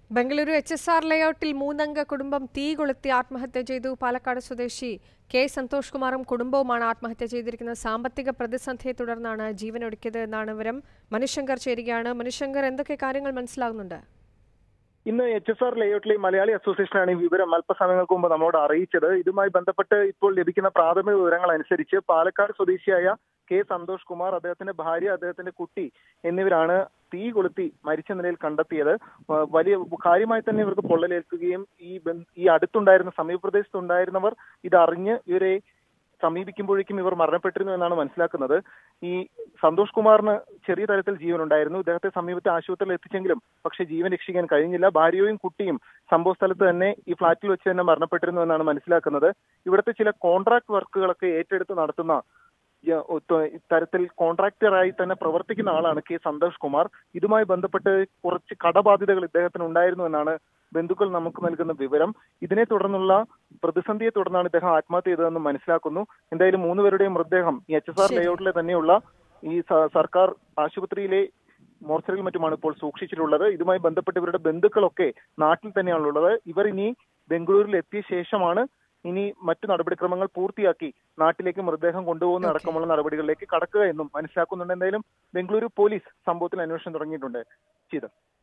Bengaluru H S R ലേഔട്ടിൽ മൂന്നംഗ കുടുംബം തീ കൊളുത്തി ആത്മഹത്യ ചെയ്തു പാലക്കാട് സ്വദേശി കെ സന്തോഷ് കുമാറും കുടുംബവുമാണ് ആത്മഹത്യ ചെയ്തിരിക്കുന്നത് സാമ്പത്തിക പ്രതിസന്ധിയെ തുടർന്നാണ് ജീവനൊടുക്കിയത് എന്നാണ് വിവരം മനുശങ്കർ ചേരുകയാണ് മനുശങ്കർ എന്തൊക്കെ കാര്യങ്ങൾ മനസ്സിലാകുന്നുണ്ട് ഇന്ന് എച്ച് എസ് ആർ ലേഔട്ടിലെ മലയാളി അസോസിയേഷനാണ് ഈ വിവരം അല്പസമയങ്ങൾക്ക് മുമ്പ് നമ്മളോട് അറിയിച്ചത് ഇതുമായി ബന്ധപ്പെട്ട് ഇപ്പോൾ ലഭിക്കുന്ന പ്രാഥമിക വിവരങ്ങൾ അനുസരിച്ച് പാലക്കാട് സ്വദേശിയായ കെ സന്തോഷ് കുമാർ അദ്ദേഹത്തിന്റെ ഭാര്യ അദ്ദേഹത്തിന്റെ കുട്ടി എന്നിവരാണ് തീ കൊളുത്തി മരിച്ച നിലയിൽ കണ്ടെത്തിയത് വ- വലിയ കാര്യമായി തന്നെ ഇവർക്ക് പൊള്ളലേൽക്കുകയും ഈ ബന്ധ- ഈ അടുത്തുണ്ടായിരുന്ന സമീപപ്രദേശത്തുണ്ടായിരുന്നവർ ഇതറിഞ്ഞ് ഇവരെ സമീപിക്കുമ്പോഴേക്കും ഇവർ മരണപ്പെട്ടിരുന്നു എന്നാണ് മനസ്സിലാക്കുന്നത് ഈ സന്തോഷ് കുമാറിന് ചെറിയ തരത്തിൽ ജീവൻ ഉണ്ടായിരുന്നു ഇദ്ദേഹത്തെ സമീപത്തെ ആശുപത്രിയിൽ എത്തിച്ചെങ്കിലും പക്ഷേ ജീവൻ രക്ഷിക്കാൻ കഴിഞ്ഞില്ല ഭാര്യയും കുട്ടിയും സംഭവ സ്ഥലത്ത് തന്നെ ഈ ഫ്ളാറ്റിൽ വെച്ച് തന്നെ മരണപ്പെട്ടിരുന്നു എന്നാണ് മനസ്സിലാക്കുന്നത് ഇവിടുത്തെ ചില കോൺട്രാക്ട് വർക്കുകളൊക്കെ ഏറ്റെടുത്ത് നടത്തുന്ന യ- ഒത്ത- ഇത്തരത്തിൽ കോൺട്രാക്ടറായി തന്നെ പ്രവർത്തിക്കുന്ന ആളാണ് കെ സന്തോഷ് കുമാർ ഇതുമായി ബന്ധപ്പെട്ട് കുറച്ച് കടബാധ്യതകൾ ഇദ്ദേഹത്തിന് ഉണ്ടായിരുന്നു എന്നാണ് ബന്ധുക്കൾ നമുക്ക് നൽകുന്ന വിവരം ഇതിനെ തുടർന്നുള്ള പ്രതിസന്ധിയെ തുടർന്നാണ് ഇദ്ദേഹം ആത്മഹത്യ ചെയ്തതെന്ന് മനസ്സിലാക്കുന്നു എന്തായാലും മൂന്നുപേരുടെയും മൃതദേഹം ഈ എച്ച് എസ് ആർ ശരി. ലേഔട്ടിലെ തന്നെയുള്ള ഈ സ- സർക്കാർ ആശുപത്രിയിലെ മോർച്ചറിയിൽ മറ്റുമാണ് ഇപ്പോൾ സൂക്ഷിച്ചിട്ടുള്ളത് ഇതുമായി ബന്ധപ്പെട്ട് ഇവരുടെ ബന്ധുക്കളൊക്കെ നാട്ടിൽ തന്നെയാണുള്ളത് ഇവർ ഇനി ബംഗളൂരിൽ എത്തിയ ശേഷമാണ് ഇനി മറ്റു നടപടിക്രമങ്ങൾ പൂർത്തിയാക്കി നാട്ടിലേക്ക് മൃതദേഹം കൊണ്ടുപോകുന്ന Okay. അടക്കമുള്ള നടപടികളിലേക്ക് കടക്കുക എന്നും മനസ്സിലാക്കുന്നുണ്ട് എന്തായാലും ബംഗളൂരു പോലീസ് സംഭവത്തിൽ അന്വേഷണം തുടങ്ങിയിട്ടുണ്ട് ചെയ്ത്